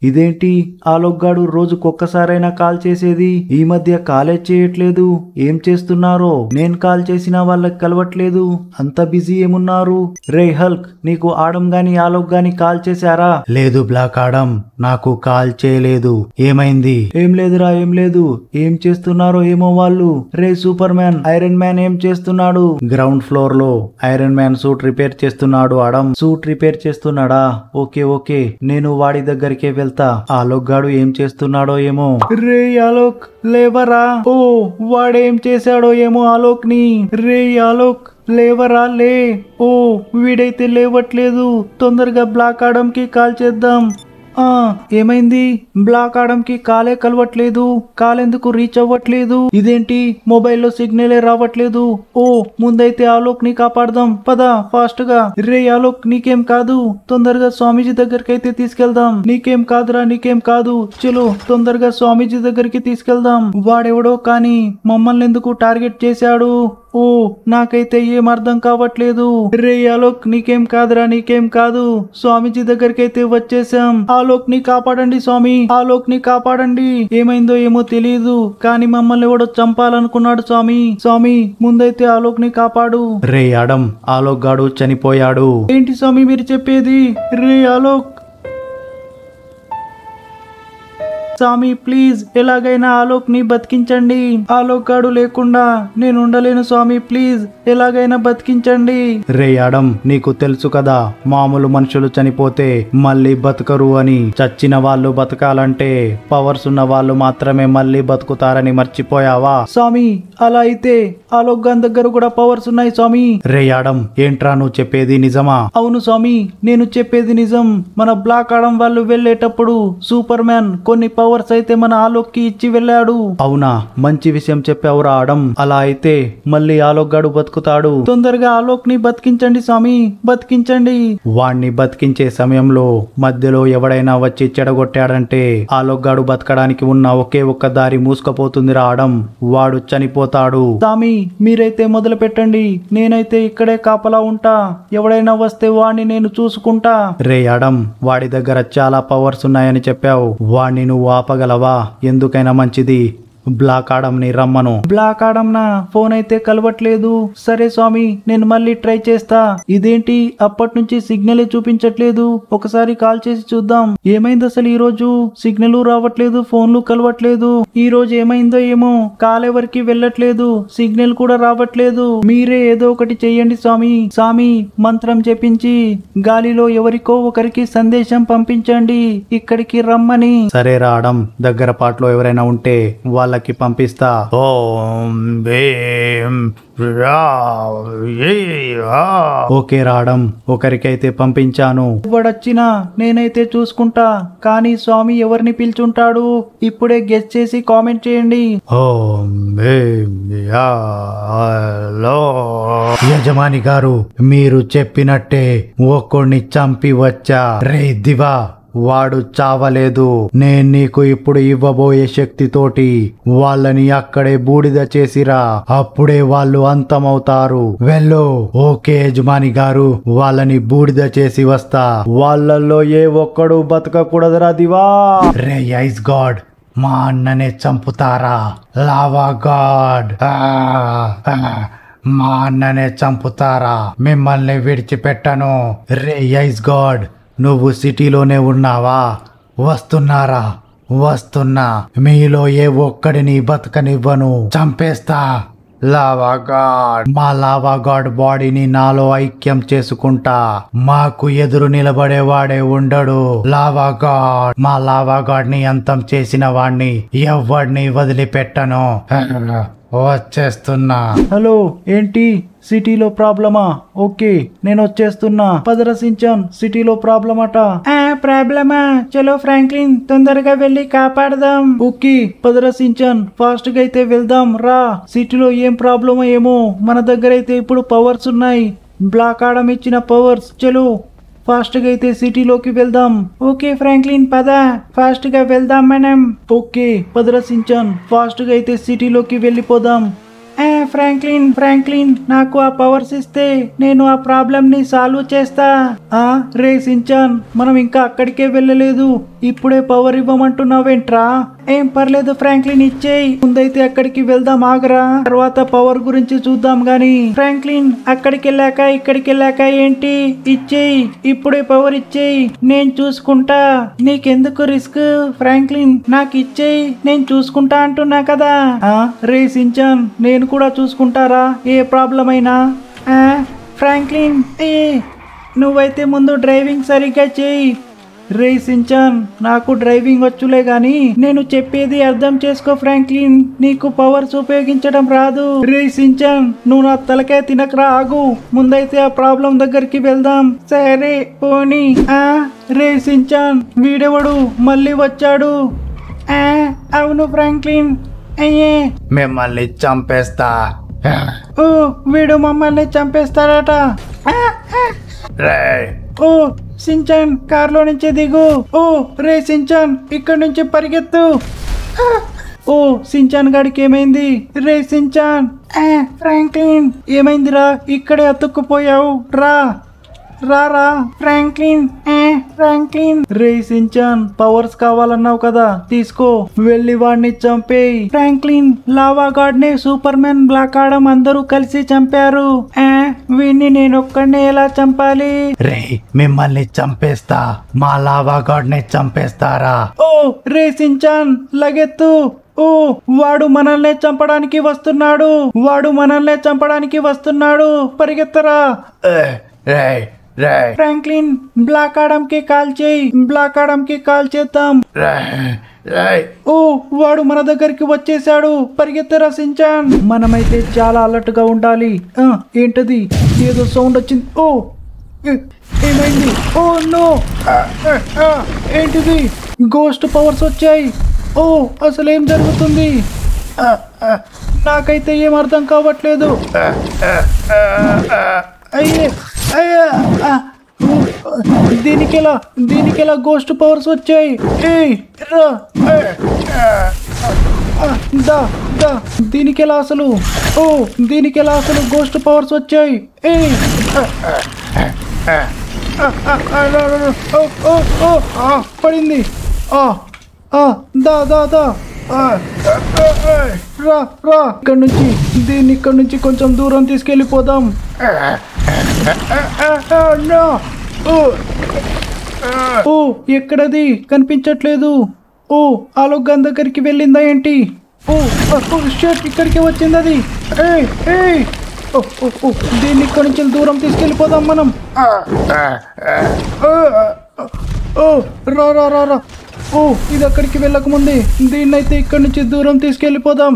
ఇదేంటి ఆలోగ్గాడు రోజుకొక్కసారైనా కాల్ చేసేది ఈ మధ్య కాలే చేయట్లేదు ఏం చేస్తున్నారో నేను కాల్ చేసినా వాళ్ళకి కలవట్లేదు అంత బిజీ ఏమున్నారు రే హల్క్ నీకు ఆడం గాని ఆలోక్ గాని కాల్ చేశారా లేదు బ్లాక్ ఆడం నాకు కాల్ చేయలేదు ఏమైంది ఏం లేదురా ఏం లేదు ఏం చేస్తున్నారో ఏమో వాళ్ళు రే సూపర్ మ్యాన్ ఐరన్ మ్యాన్ ఏం చేస్తున్నాడు గ్రౌండ్ ఫ్లోర్ లో ఐరన్ మ్యాన్ సూట్ రిపేర్ చేస్తున్నాడు ఆడం సూట్ రిపేర్ చేస్తున్నాడా ఓకే ఓకే నేను వాడి దగ్గరికే వెళ్తా ఆలోక్ గాడు ఏం చేస్తున్నాడో ఏమో రే ఆలోక్ లేవరా ఓ వాడేం చేశాడో ఏమో ఆలోక్ ని రే ఆలోక్ లేవరా లే ఓ వీడైతే లేవట్లేదు తొందరగా బ్లాక్ ఆడంకి కాల్ చేద్దాం ఆ ఏమైంది బ్లాక్ ఆడంకి కాలే కలవట్లేదు కాలెందుకు రీచ్ అవ్వట్లేదు ఇదేంటి మొబైల్లో సిగ్నలే రావట్లేదు ఓ ముందైతే ఆలోక్ ని కాపాడదాం పద ఫాస్ట్ గా రే ఆలోక్ నీకేం కాదు తొందరగా స్వామీజీ దగ్గరికి అయితే తీసుకెళ్దాం నీకేం కాదురా నీకేం కాదు చలో తొందరగా స్వామీజీ దగ్గరికి తీసుకెళ్దాం వాడెవడో కానీ మమ్మల్ని ఎందుకు టార్గెట్ చేశాడు ఓ నాకైతే ఏం అర్థం కావట్లేదు రే ఆలోక్ నీకేం కాదురా నీకేం కాదు స్వామీజీ దగ్గరికి అయితే వచ్చేసాం ఆలోక్ ని కాపాడండి స్వామి ఆలోక్ ని కాపాడండి ఏమైందో ఏమో తెలియదు కానీ మమ్మల్ని ఎవడో చంపాలనుకున్నాడు స్వామి స్వామి ముందైతే ఆలోక్ ని కాపాడు రే అడం ఆలోక్ గాడు చనిపోయాడు ఏంటి స్వామి మీరు చెప్పేది రే ఆలోక్ స్వామి ప్లీజ్ ఎలాగైనా ఆలోక్ ని బతికించండి ఆలోక్ గాడు లేకుండా నేను ఉండలేను స్వామి ప్లీజ్ ఎలాగైనా బతికించండి రే అడం నీకు తెలుసు కదా మామూలు మనుషులు చనిపోతే మళ్ళీ బతకరు అని చచ్చిన వాళ్ళు బతకాలంటే పవర్స్ ఉన్న వాళ్ళు మాత్రమే మళ్ళీ బతుకుతారని మర్చిపోయావా స్వామి అలా అయితే ఆలోక్ గాన్ దగ్గర కూడా పవర్స్ ఉన్నాయి స్వామి రే అడం ఏంట్రా నువ్వు చెప్పేది నిజమా అవును స్వామి నేను చెప్పేది నిజం మన బ్లాక్ ఆడం వాళ్ళు వెళ్ళేటప్పుడు సూపర్ మ్యాన్ కొన్ని పవర్స్ అయితే మన ఆలోక్ కి ఇచ్చి వెళ్ళాడు అవునా మంచి విషయం చెప్పావురా ఆడం అలా అయితే మళ్ళీ ఆలోక్ గాడు బతుకుతాడు తొందరగా ఆలోక్ ని బతికించండి స్వామి బతికించండి వాణ్ణి బతికించే సమయంలో మధ్యలో ఎవడైనా వచ్చి చెడగొట్టాడంటే ఆలోక్ గాడు బతకడానికి ఉన్న ఒకే ఒక్క దారి మూసుకపోతుంది ఆడం వాడు చనిపోతాడు స్వామి మీరైతే మొదలు పెట్టండి నేనైతే ఇక్కడే కాపలా ఉంటా ఎవడైనా వస్తే వాణ్ణి నేను చూసుకుంటా రే అడం వాడి దగ్గర చాలా పవర్స్ ఉన్నాయని చెప్పావు వాణ్ణి నువ్వు ఆపగలవా ఎందుకైనా మంచిది బ్లాక్ ఆడంని రమ్మను బ్లాక్ ఆడంనా ఫోన్ అయితే కలవట్లేదు సరే స్వామి నేను మళ్ళీ ట్రై చేస్తా ఇదేంటి అప్పటి నుంచి సిగ్నల్ చూపించట్లేదు ఒకసారి కాల్ చేసి చూద్దాం ఏమైంది అసలు ఈ రోజు సిగ్నల్ రావట్లేదు ఫోన్లు కలవట్లేదు ఈ రోజు ఏమైందో ఏమో కాల్ ఎవరికి వెళ్ళట్లేదు సిగ్నల్ కూడా రావట్లేదు మీరే ఏదో ఒకటి చెయ్యండి స్వామి స్వామి మంత్రం చెప్పించి గాలిలో ఎవరికో ఒకరికి సందేశం పంపించండి ఇక్కడికి రమ్మని సరే రావడం దగ్గర పాటలో ఎవరైనా ఉంటే వాళ్ళకి పంపిస్తా ఓం భీం రా ఏ ఆ. ఓకే రావడం ఒకరికైతే పంపించాను వాడొచ్చినా నేనైతే చూసుకుంటా కానీ స్వామి ఎవరిని పిలుచుంటాడు ఇప్పుడే గెస్ చేసి కామెంట్ చేయండి ఓం భీం యా హలో. యజమాని గారు మీరు చెప్పినట్టే ఒక్కడిని చంపి వచ్చా రే దివా వాడు చావలేదు నేను నీకు ఇప్పుడు ఇవ్వబోయే శక్తితోటి వాళ్ళని అక్కడే బూడిద చేసిరా అప్పుడే వాళ్ళు అంతమవుతారు వెళ్ళు ఓకే యజమాని గారు వాళ్ళని బూడిద చేసి వస్తా వాళ్ళల్లో ఏ ఒక్కడు బతకకూడదురా దివా రే ఐస్ గాడ్ మా అన్ననే చంపుతారా లావా గాడ్ ఆ, ఆ. మా అన్ననే చంపుతారా మిమ్మల్ని విడిచిపెట్టను రే ఐస్ గాడ్ నువ్వు సిటీలోనే ఉన్నావా వస్తున్నారా వస్తున్నా మీలో ఏ ఒక్కడిని బతకనివ్వను చంపేస్తా లావా గాడ్ మా లావా గాడ్ బాడీని నాలో ఐక్యం చేసుకుంటా మాకు ఎదురు నిలబడేవాడే ఉండడు లావా గాడ్ మా లావా గాడ్ ని అంతం చేసిన వాణ్ణి ఎవడిని వదిలిపెట్టను వచ్చేస్తున్నా హలో ఏంటి సిటీలో ప్రాబ్లమా ఓకే నేను వచ్చేస్తున్నా పదరసించాన్ సిటీలో ప్రాబ్లం అట ప్రాబ్లమా చలో ఫ్రాంక్లిన్ తొందరగా వెళ్ళి కాపాడదాం ఓకే పదరసించాన్ ఫాస్ట్ గా అయితే వెళ్దాం రా సిటీలో ఏం ప్రాబ్లమో ఏమో మన దగ్గర అయితే ఇప్పుడు పవర్స్ ఉన్నాయి బ్లాక్ ఆడం ఇచ్చిన పవర్స్ చలో ఫాస్ట్ గా అయితే సిటీలోకి వెళ్దాం ఓకే ఫ్రాంక్లిన్ పద ఫాస్ట్ గా వెళ్దాం మనం ఓకే పదరసించాన్ ఫాస్ట్ గా అయితే సిటీలోకి వెళ్ళిపోదాం ఆ, ఫ్రాంక్లిన్ ఫ్రాంక్లిన్ నాకు ఆ పవర్స్ ఇస్తే నేను ఆ ప్రాబ్లం ని సాల్వ్ చేస్తా ఆ రే సించాన్ మనం ఇంకా అక్కడికే వెళ్ళలేదు ఇప్పుడే పవర్ ఇవ్వమంటున్నావేంట్రా ఏం పర్లేదు ఫ్రాంక్లిన్ ఇచ్చేయి ముందైతే అక్కడికి వెళ్దాం ఆగరా తర్వాత పవర్ గురించి చూద్దాం గాని ఫ్రాంక్లిన్ అక్కడికి వెళ్ళాక ఇక్కడికి వెళ్ళాక ఏంటి ఇచ్చేయి ఇప్పుడే పవర్ ఇచ్చేయి నేను చూసుకుంటా నీకెందుకు రిస్క్ ఫ్రాంక్లిన్ నాకు ఇచ్చేయి నేను చూసుకుంటా అంటున్నా కదా ఆ, రే సించాన్ నేను కూడా చూసుకుంటారా ఏ ప్రాబ్లం అయినా ఆ, ఫ్రాంక్లిన్ ఏ నువ్వైతే ముందు డ్రైవింగ్ సరిగ్గా చేయి రే సించాన్ నాకు డ్రైవింగ్ వచ్చులే గాని నేను చెప్పేది అర్థం చేసుకో ఫ్రాంక్లిన్ నీకు పవర్స్ ఉపయోగించడం రాదు రే సించాన్ నువ్వు నా తలకాయ తినకరా ఆగు ముందైతే ఆ ప్రాబ్లం దగ్గరికి వెళ్దాం సరే పోనీ ఆ రే సించాన్ వీడెవడు మళ్ళీ వచ్చాడు ఆ అవును ఫ్రాంక్లిన్ అయ్యే మిమ్మల్ని చంపేస్తా ఓ వీడు మమ్మల్ని చంపేస్తాడట ఆ, ఆ. రే ఓ సించాన్ కార్లో నుంచి దిగు ఓ రే సించాన్ ఇక్కడ నుంచి పరిగెత్తు ఆ! ఓ సించాన్ గాడికి ఏమైంది రే సించాన్ ఆ, ఫ్రాంక్లిన్ ఏమైందిరా ఇక్కడే అతుక్కుపోయావు రా రారా ఫ్రాంక్లిన్ ఏ ఫ్రాంక్లిన్ రే సించాన్ పవర్స్ కావాలన్నావు కదా తీసుకో వెళ్ళి వాడిని చంపేయి ఫ్రాంక్లిన్ లావా గాడ్ ని సూపర్ మ్యాన్ బ్లాక్ ఆడమ్ అందరూ కలిసి చంపారు ఏ వీడిని నేను ఒక్కడినే ఎలా చంపాలి రే మిమ్మల్ని చంపేస్తా మా లావా గాడ్ని చంపేస్తారా ఓ రే సించాన్ లగెత్తు ఓ వాడు మనల్ని చంపడానికి వస్తున్నాడు వాడు మనల్ని చంపడానికి వస్తున్నాడు పరిగెత్తరా ఏ, రే రే ఫ్రాంక్లిన్ బ్లాక్ ఆడమ్ కి కాల్ చేయి బ్లాక్ ఆడమ్ కి కాల్ చేద్దాం రే రే ఓ వాడు మన దగ్గరికి వచ్చేసాడు పరిగెత్తరా సించాన్ మనమైతే చాలా అలర్ట్ గా ఉండాలి ఆ, ఏంటది ఏదో సౌండ్ వచ్చింది ఓ ఏ- ఏమైంది ఓ నో ఆ, ఆ, ఆ, ఏంటిది గోస్ట్ పవర్స్ వచ్చాయి ఓ అసలు ఏం జరుగుతుంది ఆ, ఆ, నాకైతే ఏం అర్థం కావట్లేదు అయ్యే అయ్యా ఆ, ఊ, దీనికెలా దీనికెలా గోస్ట్ పవర్స్ వచ్చాయి ఏయ్ రా ఏ, ఆ, ఆ, దా దా దీనికెలా అసలు ఓ దీనికెలా అసలు గోస్ట్ పవర్స్ వచ్చాయి ఏయ్ ఆ, ఆ, ఆ, ఆ, రా, రా, రా. ఓ, ఓ, ఓ, ఆ, పడింది ఆ, ఆ, దా దా దా ఆ, ఆ, ఆ, ఆ, రా రా ఇక్కడ నుంచి దీన్ని ఇక్కడ నుంచి కొంచెం దూరం తీసుకెళ్ళిపోదాం No! ఓ ఓ ఎక్కడది కనిపించట్లేదు ఓ ఆలోగన్ దగ్గరికి వెళ్ళిందా ఏంటి ఓ ఓ షర్ట్ ఇక్కడికి వచ్చింది అది ఏయ్ ఏయ్ ఓ ఓ ఓ దీన్ని ఇక్కడి నుంచి దూరం తీసుకెళ్ళిపోదాం మనం ఆ, ఓ రా రా రా రా ఓ ఇది అక్కడికి వెళ్ళకముందే దీన్నైతే ఇక్కడి నుంచి దూరం తీసుకెళ్ళిపోదాం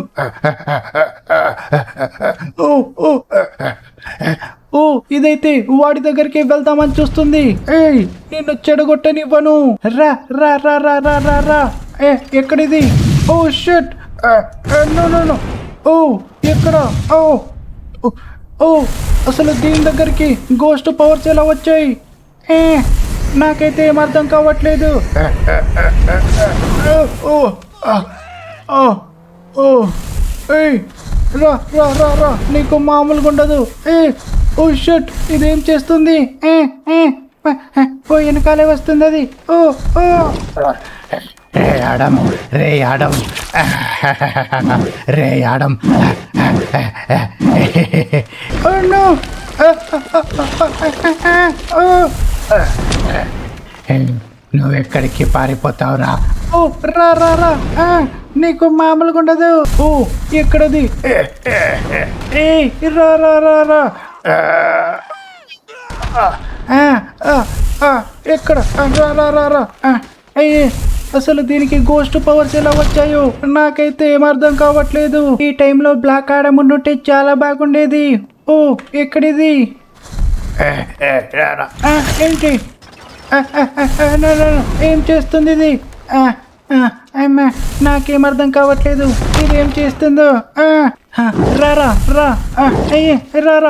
ఓ ఓ ఓ ఇదైతే వాడి దగ్గరికి వెళ్దామని చూస్తుంది ఏయ్ నిన్ను చెడగొట్టనివ్వను రా రా రా రా రా రా రా ఏ ఎక్కడిది ఓ షట్ నో నో నో ఓ ఎక్కడ ఓ ఓ, ఓ అసలు దీని దగ్గరికి గోస్ట్ పవర్స్ ఎలా వచ్చాయి ఏ నాకైతే ఏం అర్థం కావట్లేదు ఓ ఆ, ఆ, ఓ ఏయ్ రా రా రా రా నీకు మామూలుగా ఉండదు ఏ ఓ షట్ ఇదేం చేస్తుంది ఏ ఏ ఓ వెనకాలే వస్తుంది అది ఓ ఓ రే ఆడం రే ఆడం రే ఆడం ఓ నో ఓ నువ్వెక్కడికి పారిపోతావురా ఓ రా రా రా ఆ, నీకు మామూలుగా ఉండదు ఓ ఎక్కడది ఏ రా రా రా రా ఆ, ఆ, ఆ, ఎక్కడ ఆ, రా రా రా రా ఆ, అయ్యే అసలు దీనికి గోస్ట్ పవర్స్ ఎలా వచ్చాయో నాకైతే ఏం అర్థం కావట్లేదు ఈ టైంలో బ్లాక్ ఆడమ్ ఉంటే చాలా బాగుండేది ఓ ఎక్కడిది ఆ, ఏంటి ఆ, ఆ, ఆ, ఆ, no, no, no. ఏం చేస్తుంది ఇది ఆ, ఆ, అమ్మా నాకేం అర్థం కావట్లేదు ఇది ఏం చేస్తుందో ఆ, ఆ, రారా రా ఆ, అయ్యే రారా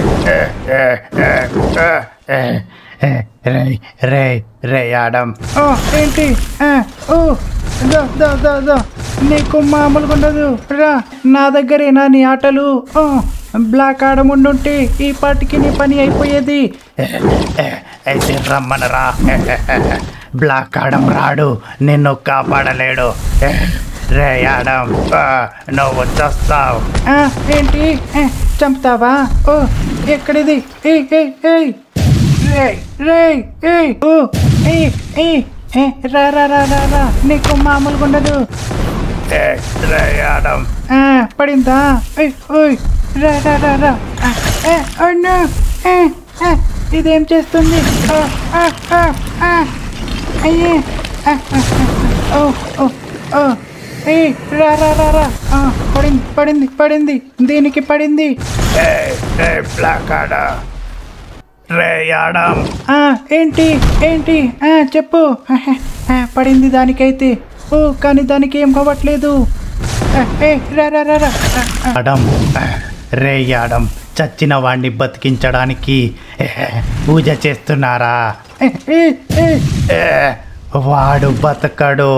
రే రే రే ఆడం ఓ ఏంటి ఆ, ఓ దా దా దా దా నీకు మామూలుగా ఉండదు రా నా దగ్గరేనా నీ ఆటలు ఆ, బ్లాక్ ఆడముండుంటే ఈ పాటికి నీ పని అయిపోయేది అయితే రమ్మనరా బ్లాక్ ఆడం రాడు నిన్ను కాపాడలేడు రే ఆడం ఆ, నువ్వు చస్తావు ఆ, ఏంటి ఆ, చంపుతావా ఓ ఎక్కడిది ఏ ఏ ఏయ్ రేయ్ రేయ్ ఏయ్ ఓ ఏ ఏ ఏ, రా రా రా రా రా నీకు మామూలుగా ఉండదు ఏ, రే ఆడం ఆ, పడిందా ఓయ్ ఓయ్ రా రా రా రా ఆ, ఏ, అన్నా ఏ, ఏ, ఇదేం చేస్తుంది ఆ, ఆ, ఆ, ఆ, అయ్యే ఆ, ఆ, ఆ, ఓ ఓ ఓ ఏ రా రా రా రా ఆ, పడింది పడింది పడింది దీనికి పడింది ఏ, రే బ్లాక్ ఆడా రే ఆడం ఆ, ఏంటి ఏంటి ఆ, చెప్పు ఆహా, ఆ, పడింది దానికైతే ఓ కానీ దానికి ఏం కావట్లేదు ఆ, ఏ రా రా రా రా ఆ, ఆ. ఆడం రే ఆడం చచ్చిన వాణ్ణి బతికించడానికి పూజ చేస్తున్నారా ఏ, ఏ, ఏ, ఏ, వాడు బతకడు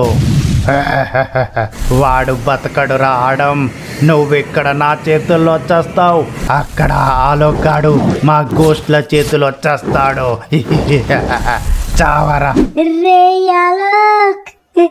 వాడు బతకడు రావడం నువ్వెక్కడ నా చేతుల్లో వచ్చేస్తావు అక్కడ ఆలోకాడు మా గోష్ట్ల చేతుల్లో వచ్చేస్తాడు చావరా రే యాలక్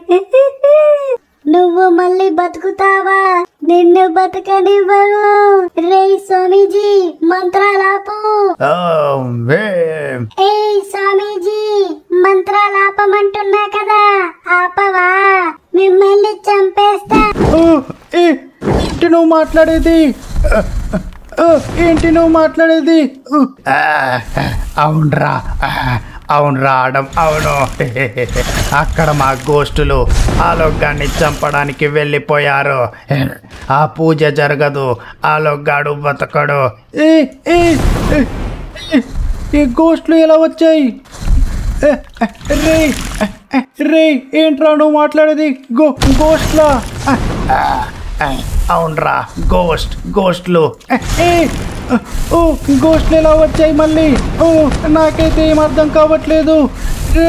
నువ్వు మళ్ళీ బతుకుతావా నిన్ను బతకనివ్వను రే స్వామీజీ మంత్రాలాపు ఓం వేం. ఏ స్వామీజీ మంత్రాలాపమంటున్నా కదా ఆపవా మిమ్మల్ని చంపేస్తా ఓ, ఏ, ఏంటి నువ్వు మాట్లాడేది ఓ, ఏంటి నువ్వు మాట్లాడేది ఓ, ఆ, అవునరా అవునరా ఆడం అవును అక్కడ మా గోష్ఠులు ఆలోకాన్ని చంపడానికి వెళ్ళిపోయారు ఆ పూజ జరగదు ఆలోగాడు బతకడు ఏ, ఏ, ఏ, ఏ, ఈ గోస్ట్లు ఎలా వచ్చాయి ఏ, ఏ, రే ఏ, ఏ, రే ఏంట్రా నువ్వు మాట్లాడేది గో గోస్ట్లా ఆ, ఆ, ఆ, అవునరా గోస్ట్ గోస్ట్లు ఏ, ఏ, ఓ గోస్ట్లు ఎలా వచ్చాయి మళ్ళీ ఓ నాకైతే ఏం అర్థం కావట్లేదు రే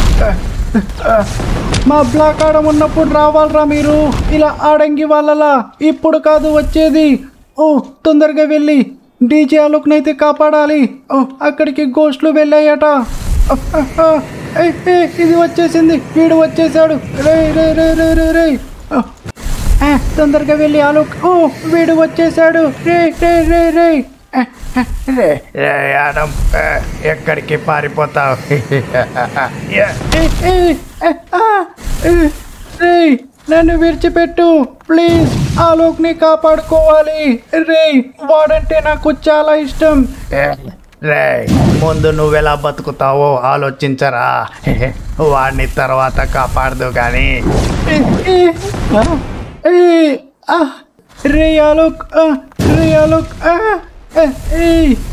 మా బ్లాక్ ఆడం ఉన్నప్పుడు రావాలరా మీరు ఇలా ఆడంగి వాళ్ళలా ఇప్పుడు కాదు వచ్చేది ఓ తొందరగా వెళ్ళి డీజే అలోక్నైతే కాపాడాలి ఓ అక్కడికి గోస్ట్లు వెళ్ళాయట ఆ, ఆ, ఆ, ఏ, ఏ, ఇది వచ్చేసింది వీడు వచ్చేసాడు రే రే రే రే రే రే ఆ, ఆ, తొందరగా వెళ్ళి ఆలోక్ ఓ వీడు వచ్చేసాడు రే రే రే రే ఆ, ఆ, రే రే ఆడం ఆ, ఎక్కడికి పారిపోతావు ఏ, ఏ, ఏ, ఏ, ఆ, ఏ, రే నన్ను విడిచిపెట్టు ప్లీజ్ ఆలోక్ని కాపాడుకోవాలి రే వాడంటే నాకు చాలా ఇష్టం ఏ, రే ముందు నువ్వెలా బతుకుతావో ఆలోచించరా వాడిని తర్వాత కాపాడదు కానీ ఏ, ఏ, ఆ, ఏ, ఆ, రే ఆలోక్ ఆ, రే ఆలోక్ ఆ, ఏ, ఏ,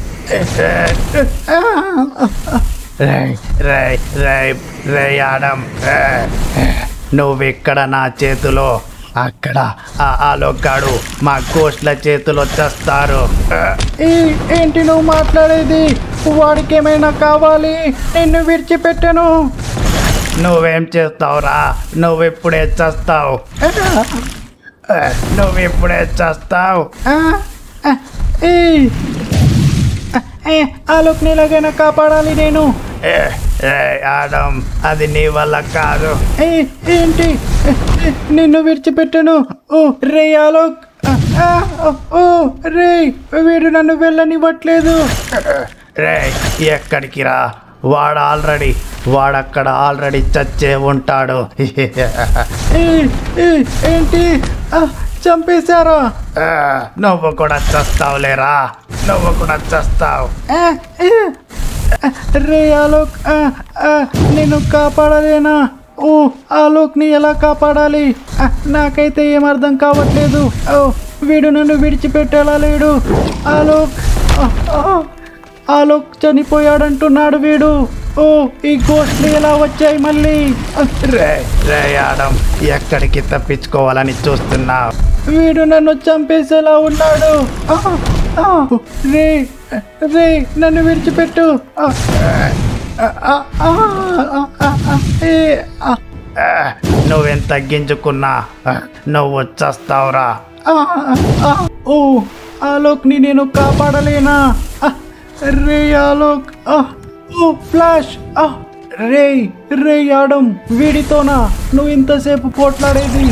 ఆ, రే రే రే రే ఆడం ఏ, ఏ, నువ్వెక్కడ నా చేతిలో అక్కడ ఆ ఆలోకాడు మా గోష్ల చేతులు వచ్చేస్తారు ఏ, ఏ, ఏంటి నువ్వు మాట్లాడేది వాడికి ఏమైనా కావాలి నిన్ను విడిచిపెట్టను నువ్వేం చేస్తావురా నువ్వెప్పుడే చేస్తావు నువ్వెప్పుడే చేస్తావు ఆ, ఆ, ఏ, ఆ, ఏ, ఆలోక్ని ఎలాగైనా కాపాడాలి నేను ఏ, ఏ, ఆడం అది నీ వల్ల కాదు ఏ, ఏంటి ఏ, ఏ, నిన్ను విడిచిపెట్టను ఓ రే ఆలోక్ ఆ, ఆ, ఓ, ఓ రే వీడు నన్ను వెళ్ళనివ్వట్లేదు రే ఎక్కడికి రా వాడు ఆల్రెడీ వాడక్కడ ఆల్రెడీ చచ్చే ఉంటాడు ఏ, ఏ, ఏంటి ఆ, చంపేశారా ఆ, నువ్వు కూడా చస్తావులేరా నువ్వు కూడా చస్తావు ఆ, ఏ, ఆ, రే ఆలోక్ ఆ, ఆ, నేను కాపాడలేనా ఓ ఆలోక్ని ఎలా కాపాడాలి ఆ, నాకైతే ఏం అర్థం కావట్లేదు ఓ వీడు నన్ను విడిచిపెట్టేలా లేడు ఆలోక్ ఆ, ఆ, ఆలోక్ చనిపోయాడంటున్నాడు వీడు ఓ ఈ గోస్ట్లు ఎలా వచ్చాయి మళ్ళీ ఆ, రే రే ఆడం ఎక్కడికి తప్పించుకోవాలని చూస్తున్నావు వీడు నన్ను చంపేసేలా ఉన్నాడు ఆ, ఆ, రే రే నన్ను విడిచిపెట్టు ఆ, ఆ, ఆ, ఆ, ఆ, ఆ, ఏ, ఆ, ఆ, నువ్వేం తగ్గించుకున్నా ఆ, నువ్వు వచ్చేస్తావురా ఆ, ఆ, ఓ ఆలోక్ని నేను కాపాడలేనా ఆ, రే ఆలోక్ ఆ, ఓ ఫ్లాష్ ఆ, రే రే ఆడం వీడితోనా నువ్వు ఇంతసేపు పోట్లాడేది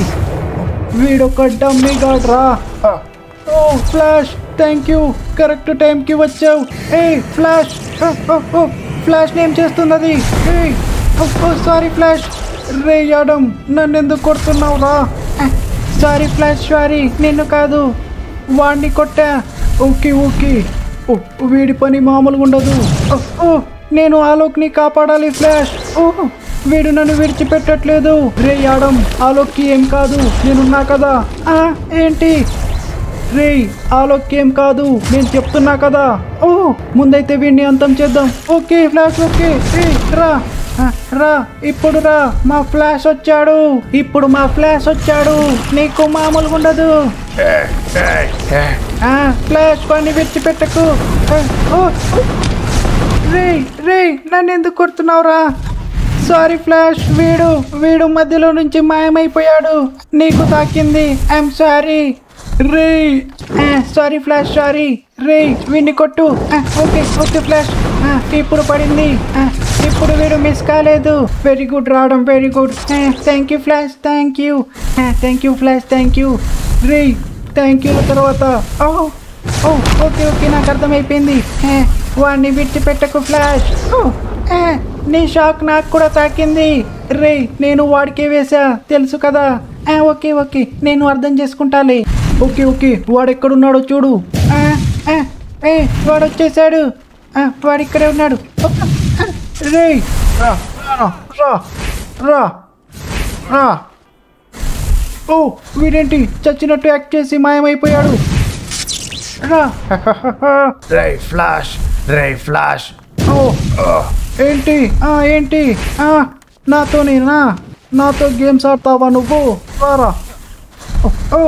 వీడొక డమ్మీ గాడ్రా ఆ, ఓ ఫ్లాష్ థ్యాంక్ యూ కరెక్ట్ టైంకి వచ్చావు ఏ ఫ్లాష్ ఓ, ఓ, ఓ, ఫ్లాష్ ఏం చేస్తున్నది ఏ ఓ, ఓ సారీ ఫ్లాష్ రే యాడమ్ నన్ను ఎందుకు కొడుతున్నావు రా సారీ ఫ్లాష్ సారీ నిన్ను కాదు వాడిని కొట్టా ఓకే ఓకే ఓ, వీడి పని మామూలుగా ఉండదు ఓ, ఓ, నేను ఆలోక్ని కాపాడాలి ఫ్లాష్ ఓ వీడు నన్ను విడిచిపెట్టట్లేదు రే యాడమ్ ఆలోక్కి ఏం కాదు నేనున్నా కదా ఆ, ఏంటి రే ఆలోక్ ఏం కాదు నేను చెప్తున్నా కదా ఓ ముందైతే వీడిని అంతం చేద్దాం ఓకే ఫ్లాష్ ఓకే రే రా ఆ, రా ఇప్పుడు రా మా ఫ్లాష్ వచ్చాడు ఇప్పుడు మా ఫ్లాష్ వచ్చాడు నీకు మామూలుగా ఉండదు ఏ, ఏ, ఏ. ఆ, ఫ్లాష్ పని విడిచిపెట్టకు ఆ, ఓ, ఓ. రే రే నన్ను ఎందుకు కొడుతున్నావురా సారీ ఫ్లాష్ వీడు వీడు మధ్యలో నుంచి మాయమైపోయాడు నీకు తాకింది ఐఎమ్ సారీ రే సారీ ఫ్లాష్ సారీ రే వీడిని కొట్టు ఆ, ఓకే ఓకే ఫ్లాష్ ఆ, ఇప్పుడు పడింది ఆ, ఇప్పుడు వీడు మిస్ కాలేదు వెరీ గుడ్ రావడం very good thank you Flash thank you thank you Flash thank you రే థ్యాంక్ యూ తర్వాత ఓ ఓ ఓకే ఓకే నాకు అర్థమైపోయింది ఏ, వాడిని విడిచిపెట్టకు ఫ్లాష్ ఓ, ఏ, నీ షాక్ నాకు కూడా తాకింది రే నేను వాడికే వేసా తెలుసు కదా ఆ, ఓకే ఓకే నేను అర్థం చేసుకుంటాలే ఓకే ఓకే వాడు ఎక్కడున్నాడో చూడు ఆ, ఆ, ఏ వాడు వచ్చేసాడు ఆ, వాడు ఇక్కడే ఉన్నాడు ఆ, రే రా రా రా రా రా ఓ వీడేంటి చచ్చినట్టు యాక్ట్ చేసి మాయమైపోయాడు రా రే ఫ్లాష్ రే ఫ్లాష్ ఓ ఏంటి ఆ ఏంటి ఆ నాతోనేనా నాతో గేమ్స్ ఆడతావా నువ్వు రారా ఓ, ఓ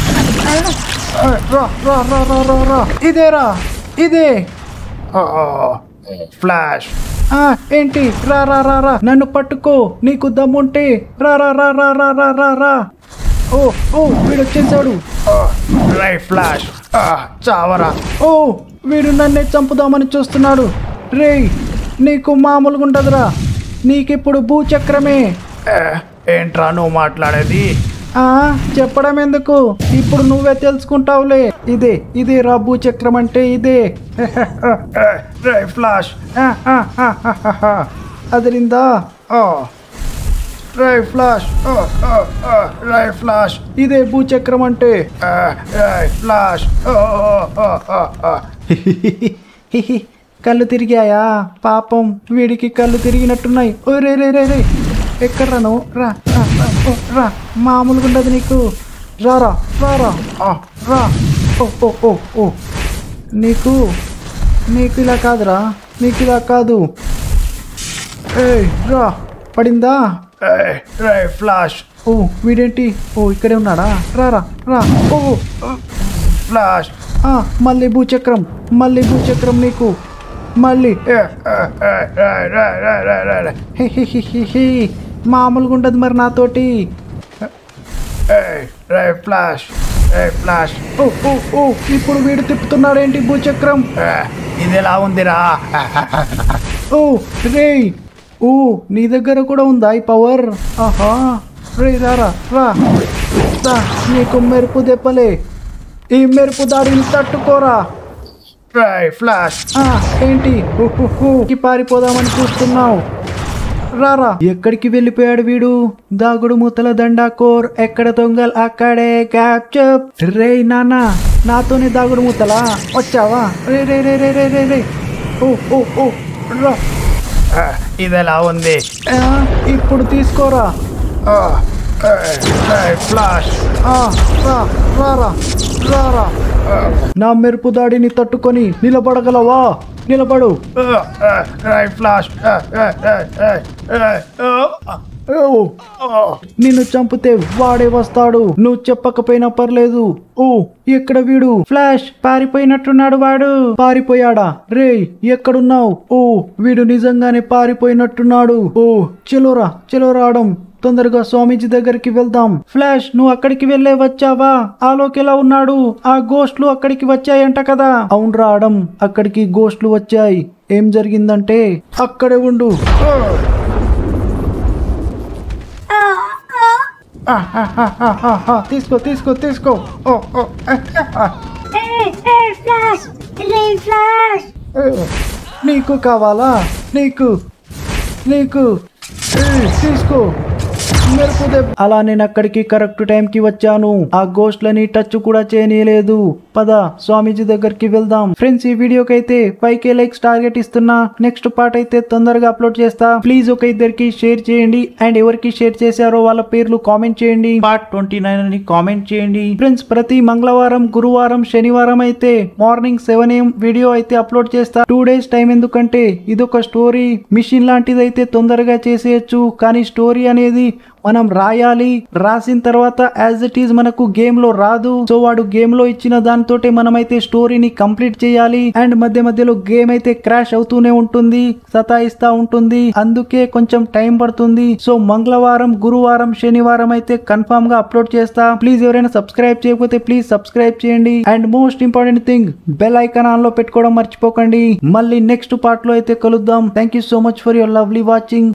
ఆ, రా రా రా రా రా రా ఇదేరా ఇదే ఓ, ఫ్లాష్ ఆ ఏంటి రా రా రా రా నన్ను పట్టుకో నీకు దమ్ముంటే రా రా రా రా రా రా రా రా ఓ ఓ వీడు వచ్చేసాడు ఓ, రే ఫ్లాష్ ఆ, చావరా ఓ వీడు నన్నే చంపుదామని చూస్తున్నాడు రేయ్ నీకు మామూలుగా ఉండదురా నీకిప్పుడు భూచక్రమే ఏ, ఏంట్రా నువ్వు మాట్లాడేది ఆ చెప్పడం ఎందుకు ఇప్పుడు నువ్వే తెలుసుకుంటావులే ఇదే ఇదే రా భూచక్రం అంటే ఇదే ఏ, రే ఫ్లాష్ ఆ, ఆ, ఆ, ఆ, ఆ, ఆ. అదిరిందా ఓ రే ఫ్లాష్ ఓ, ఓ, ఓ, రే ఫ్లాష్ ఇదే భూచక్రం అంటే ఏ, రే ఫ్లాష్ ఓ, ఓ, ఓ, ఓ, ఓ. హిహి, కళ్ళు తిరిగాయా పాపం వీడికి కళ్ళు తిరిగినట్టున్నాయి ఓ రే రే రే రే ఎక్కడ్రా నువ్వు రా రా రా, ఓ, రా మామూలుగా ఉండదు నీకు రారా రారా ఆ, రా ఓ ఓ ఓ ఓ నీకు నీకు ఇలా కాదురా నీకు ఇలా కాదు ఏయ్ రా పడిందా ఏ, రే ఫ్లాష్ ఓ వీడేంటి ఓ ఇక్కడే ఉన్నాడా రారా రా ఓ ఓ, ఫ్లాష్ ఆ, మళ్ళీ భూచక్రం మళ్ళీ భూచక్రం నీకు మళ్ళీ ఏ, ఏ, ఏ, రే, రే, రే, రే, రే, రే. హి, హి, హి, హి, హి. మామూలుగా ఉండదు మరి నాతోటి ఏ, రే ఫ్లాష్ రే ఫ్లాష్ ఓ ఓ ఓ ఇప్పుడు వీడు తిప్పుతున్నాడేంటి భూచక్రం ఏ, ఇది ఎలా ఉందిరా ఓ రే ఓ నీ దగ్గర కూడా ఉందా ఈ పవర్ ఆహా రే రారా రా రా నీకు మెరుపు దెబ్బలే ఈ మెరుపు దాడిని తట్టుకోరా రే ఫ్లాష్ ఆ, ఏంటి హుహుహు. కి పారిపోదామని చూస్తున్నావు రారా ఎక్కడికి వెళ్ళిపోయాడు వీడు దాగుడు మూతల దండాకోర్ ఎక్కడ దొంగల్ అక్కడే క్యాప్చప్ రే నాన్న నాతోనే దాగుడు మూతలా వచ్చావా రే రే రే రే రే రే రే ఓ ఓ ఓ రా ఏ, ఇది ఎలా ఉంది ఆ, ఇప్పుడు తీసుకోరా ఆ, ఏ, రే ఫ్లాష్ ఆ, రా రారా రారా నా మెరుపు దాడిని తట్టుకొని నిలబడగలవా నిలబడు ఏ, ఏ, రే ఫ్లాష్ ఏ, ఏ, ఏ, ఏ, ఏ, ఓ, ఓ ఓ. నిన్ను చంపితే వాడే వస్తాడు నువ్వు చెప్పకపోయినా పర్లేదు ఓ ఎక్కడ వీడు ఫ్లాష్ పారిపోయినట్టున్నాడు వాడు పారిపోయాడా రే ఎక్కడున్నావు ఓ వీడు నిజంగానే పారిపోయినట్టున్నాడు ఓ చెలోరా చెలో రావడం తొందరగా స్వామీజీ దగ్గరికి వెళ్దాం ఫ్లాష్ నువ్వు అక్కడికి వెళ్ళే వచ్చావా ఆలోక్ ఎలా ఉన్నాడు ఆ గోస్ట్లు అక్కడికి వచ్చాయంట కదా అవునరా ఆడం అక్కడికి గోస్ట్లు వచ్చాయి ఏం జరిగిందంటే అక్కడే ఉండు ఆ, ఆ, ఆ, ఆ, ఆ, ఆ, తీసుకో తీసుకో తీసుకో ఓ, ఓ, ఆ, ఆ, ఏ ఏ ఫ్లాష్ రే ఫ్లాష్ ఆ. నీకు కావాలా నీకు నీకు ఏ, తీసుకో మెరుపు దెబ్బ. అలా నేను అక్కడికి కరెక్ట్ టైం కి వచ్చాను ఆ గోస్ట్లని టచ్ కూడా చేయనీయలేదు పద స్వామీజీ దగ్గరికి వెళ్దాం ఫ్రెండ్స్ ఈ వీడియోకి అయితే ఫైవ్ కే లైక్స్ టార్గెట్ ఇస్తున్నా నెక్స్ట్ పార్ట్ అయితే తొందరగా అప్లోడ్ చేస్తా ప్లీజ్ ఒక ఇద్దరికి షేర్ చేయండి అండ్ ఎవరికి షేర్ చేశారో వాళ్ళ పేర్లు కామెంట్ చేయండి పార్ట్ ట్వంటీ నైన్ అని కామెంట్ చేయండి ఫ్రెండ్స్ ప్రతి మంగళవారం గురువారం శనివారం అయితే మార్నింగ్ సెవెన్ ఏం వీడియో అయితే అప్లోడ్ చేస్తా టూ డేస్ టైం ఎందుకంటే ఇదొక స్టోరీ మిషన్ లాంటిది అయితే తొందరగా చేసేయచ్చు కానీ స్టోరీ అనేది మనం రాయాలి రాసిన తర్వాత యాజ్ ఇట్ ఈజ్ మనకు గేమ్ లో రాదు సో వాడు గేమ్ లో ఇచ్చిన దానితోటే మనమైతే స్టోరీని కంప్లీట్ చేయాలి అండ్ మధ్య మధ్యలో గేమ్ అయితే క్రాష్ అవుతూనే ఉంటుంది సతాయిస్తా ఉంటుంది అందుకే కొంచెం టైం పడుతుంది సో మంగళవారం గురువారం శనివారం అయితే కన్ఫామ్ గా అప్లోడ్ చేస్తా ప్లీజ్ ఎవరైనా సబ్స్క్రైబ్ చేయకపోతే ప్లీజ్ సబ్స్క్రైబ్ చేయండి and most important thing bell icon on లో పెట్టుకోవడం మర్చిపోకండి మళ్ళీ నెక్స్ట్ పార్ట్ లో అయితే కలుద్దాం thank you so much for your lovely watching